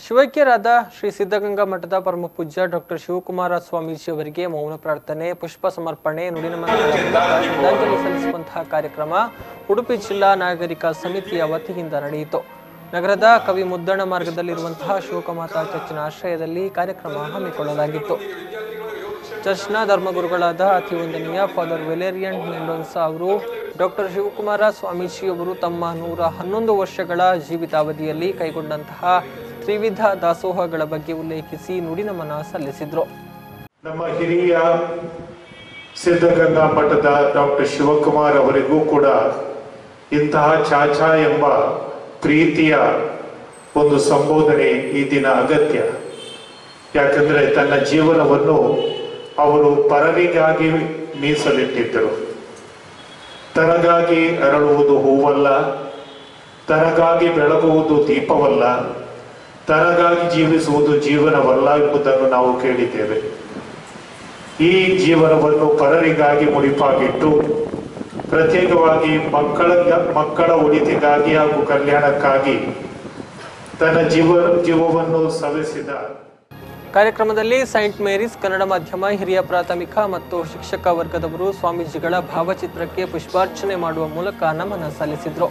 ಶಿವೈಕ್ಯರಾದ ಶ್ರೀ ಸಿದ್ಧಗಂಗಾ ಮಠದ ಪರಮ ಪೂಜ್ಯ ಡಾಕ್ಟರ್ ಶಿವಕುಮಾರ ಸ್ವಾಮೀಜಿ ಅವರಿಗೆ ಮೌನ ಪ್ರಾರ್ಥನೆ ಪುಷ್ಪ ಸಮರ್ಪಣೆ ನುಡಿನಮನಗಳ ಮೂಲಕ ಶ್ರದ್ಧಾಂಜಲಿ ಸಲ್ಲಿಸುವಂತಹ ಕಾರ್ಯಕ್ರಮ ಉಡುಪಿ ಜಿಲ್ಲಾ ನಾಗರಿಕ ಸಮಿತಿಯ ವತಿಯಿಂದ ನಡೆಯಿತು ನಗರದ ಕವಿ ಮುದ್ದಣ ಮಾರ್ಗದಲ್ಲಿರುವಂತಹ ಶಿವಕಮಾತಾ ಚರ್ಚಿನ ಆಶ್ರಯದಲ್ಲಿ ಕಾರ್ಯಕ್ರಮ ಹಮ್ಮಿಕೊಳ್ಳಲಾಗಿತ್ತು ಚರ್ಚ್ನ ಧರ್ಮಗುರುಗಳಾದ ಅತಿ ವಂದನೀಯ ಫಾದರ್ ವೆಲೇರಿಯನ್ ಮೆಂಡೋನ್ಸ ಅವರು ಡಾಕ್ಟರ್ ಶಿವಕುಮಾರ ಸ್ವಾಮೀಜಿ ಅವರು ತಮ್ಮ ನೂರ ಹನ್ನೊಂದು ವರ್ಷಗಳ ಜೀವಿತಾವಧಿಯಲ್ಲಿ ಕೈಗೊಂಡಂತಹ ತ್ರಿವಿಧ ದಾಸೋಹಗಳ ಬಗ್ಗೆ ಉಲ್ಲೇಖಿಸಿ ನುಡಿನಮನ ಸಲ್ಲಿಸಿದ್ರು ನಮ್ಮ ಹಿರಿಯ ಸಿದ್ಧಗಂಗಾ ಮಠದ ಡಾಕ್ಟರ್ ಶಿವಕುಮಾರ್ ಅವರಿಗೂ ಕೂಡ ಇಂತಹ ಚಾಚಾ ಎಂಬ ಪ್ರೀತಿಯ ಒಂದು ಸಂಬೋಧನೆ ಈ ದಿನ ಅಗತ್ಯ ಯಾಕಂದ್ರೆ ತನ್ನ ಜೀವನವನ್ನು ಅವರು ಪರರಿಗಾಗಿ ಮೀಸಲಿಟ್ಟಿದ್ದರು ತನಗಾಗಿ ಅರಳುವುದು ಹೂವಲ್ಲ ತನಗಾಗಿ ಬೆಳಗುವುದು ದೀಪವಲ್ಲ ತನಗಾಗಿ ಜೀವಿಸುವುದು ಜೀವನವಲ್ಲ ಎಂಬುದನ್ನು ನಾವು ಕೇಳಿದ್ದೇವೆ ಈ ಜೀವನವನ್ನು ಪರರಿಗಾಗಿ ಮುಡಿಪಾಗಿಟ್ಟು ಪ್ರತ್ಯೇಕವಾಗಿ ಮಕ್ಕಳ ಮಕ್ಕಳ ಒಳಿತಿಗಾಗಿ ಹಾಗೂ ಕಲ್ಯಾಣಕ್ಕಾಗಿ ತನ್ನ ಜೀವ ಜೀವವನ್ನು ಸವೆಸಿದ ಕಾರ್ಯಕ್ರಮದಲ್ಲಿ ಸೈಂಟ್ ಮೇರಿಸ್ ಕನ್ನಡ ಮಾಧ್ಯಮ ಹಿರಿಯ ಪ್ರಾಥಮಿಕ ಮತ್ತು ಶಿಕ್ಷಕ ವರ್ಗದವರು ಸ್ವಾಮೀಜಿಗಳ ಭಾವಚಿತ್ರಕ್ಕೆ ಪುಷ್ಪಾರ್ಚನೆ ಮಾಡುವ ಮೂಲಕ ನಮನ ಸಲ್ಲಿಸಿದ್ರು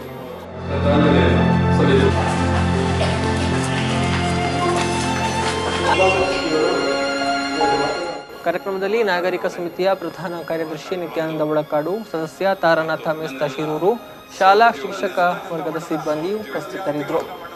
ಕಾರ್ಯಕ್ರಮದಲ್ಲಿ ನಾಗರಿಕ ಸಮಿತಿಯ ಪ್ರಧಾನ ಕಾರ್ಯದರ್ಶಿ ನಿತ್ಯಾನಂದ ಒಳಕಾಡು ಸದಸ್ಯ ತಾರನಾಥ ಮೆಸ್ತ ಶಿರೂರು ಶಾಲಾ ಶಿಕ್ಷಕ ವರ್ಗದ ಸಿಬ್ಬಂದಿ ಉಪಸ್ಥಿತರಿದ್ದರು